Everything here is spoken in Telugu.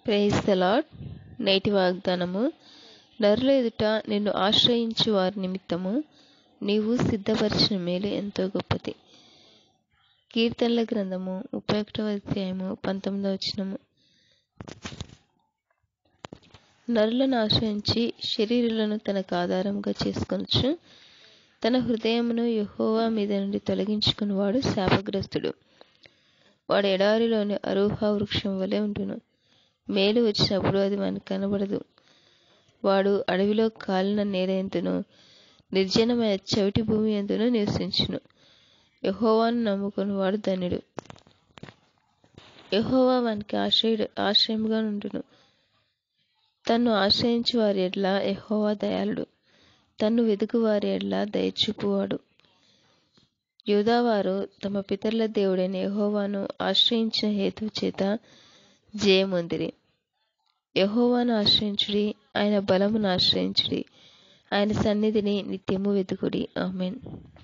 ప్రైజ్ ద లాడ్ నేటి వాగ్దానము నరుల ఎదుట నిన్ను ఆశ్రయించు వారి నిమిత్తము నీవు సిద్ధపరిచిన మేలు ఎంతో గొప్పది కీర్తనల గ్రంథము ముప్పై ఒకటవ అధ్యాయము పంతొమ్మిదవ వచనము నరులను ఆశ్రయించి శరీరులను తనకు ఆధారంగా చేసుకొనొచ్చు తన హృదయమును యెహోవా మీద నుండి తొలగించుకునివాడు శాపగ్రస్తుడు వాడు ఎడారిలోని అరూహ వృక్షం వలె ఉండును మేలు వచ్చినప్పుడు అది మనకు కనబడదు వాడు అడవిలో కాలిన నేల ఎందును నిర్జనమైన చవిటి భూమి ఎందును నివసించును యహోవాను నమ్ముకుని వాడు ధన్యుడు యహోవా వానికి ఆశ్రయుడు ఆశ్రయముగా ఉండును తన్ను ఆశ్రయించు వారి ఎడ్ల యహోవా దయాళుడు తన్ను వెతుకు వారి ఎడ్ల దయచూపువాడు యూదావారు తమ పితరుల దేవుడైన యహోవాను ఆశ్రయించిన హేతు చేత జయమొందిరి యహోవాను ఆశ్రయించుడి ఆయన బలమును ఆశ్రయించుడి ఆయన సన్నిధిని నిత్యము వెతుకుడి ఆమెన్